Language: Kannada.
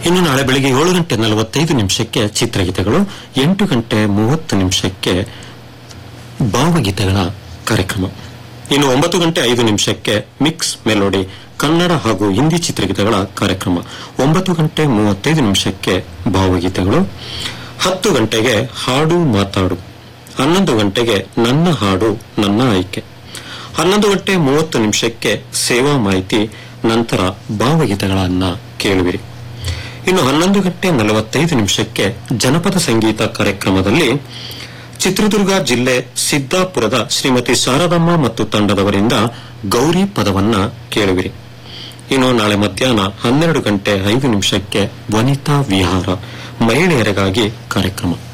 ಇನ್ನು ನಾಳೆ ಬೆಳಿಗ್ಗೆ ಏಳು ಗಂಟೆ ನಲವತ್ತೈದು ನಿಮಿಷಕ್ಕೆ ಚಿತ್ರಗೀತೆಗಳು ಎಂಟು ಗಂಟೆ ಮೂವತ್ತು ನಿಮಿಷಕ್ಕೆ ಭಾವಗೀತೆಗಳ ಕಾರ್ಯಕ್ರಮ ಇನ್ನು ಒಂಬತ್ತು ಗಂಟೆ ಐದು ನಿಮಿಷಕ್ಕೆ ಮಿಕ್ಸ್ ಮೆಲೋಡಿ ಕನ್ನಡ ಹಾಗೂ ಹಿಂದಿ ಚಿತ್ರಗೀತೆಗಳ ಕಾರ್ಯಕ್ರಮ ಒಂಬತ್ತು ಗಂಟೆ ಮೂವತ್ತೈದು ನಿಮಿಷಕ್ಕೆ ಭಾವಗೀತೆಗಳು ಹತ್ತು ಗಂಟೆಗೆ ಹಾಡು ಮಾತಾಡು ಹನ್ನೊಂದು ಗಂಟೆಗೆ ನನ್ನ ಹಾಡು ನನ್ನ ಆಯ್ಕೆ ಹನ್ನೊಂದು ಗಂಟೆ ಮೂವತ್ತು ನಿಮಿಷಕ್ಕೆ ಸೇವಾ ಮಾಹಿತಿ ನಂತರ ಭಾವಗೀತೆಗಳನ್ನ ಕೇಳುವಿರಿ ಇನ್ನು ಹನ್ನೊಂದು ಗಂಟೆ ನಲವತ್ತೈದು ನಿಮಿಷಕ್ಕೆ ಜನಪದ ಸಂಗೀತ ಕಾರ್ಯಕ್ರಮದಲ್ಲಿ ಚಿತ್ರದುರ್ಗ ಜಿಲ್ಲೆ ಸಿದ್ದಾಪುರದ ಶ್ರೀಮತಿ ಶಾರದಮ್ಮ ಮತ್ತು ತಂಡದವರಿಂದ ಗೌರಿ ಪದವನ್ನ ಕೇಳುವಿರಿ ಇನ್ನು ನಾಳೆ ಮಧ್ಯಾಹ್ನ ಹನ್ನೆರಡು ಗಂಟೆ ಐದು ನಿಮಿಷಕ್ಕೆ ವನಿತಾ ವಿಹಾರ ಮಹಿಳೆಯರಿಗಾಗಿ ಕಾರ್ಯಕ್ರಮ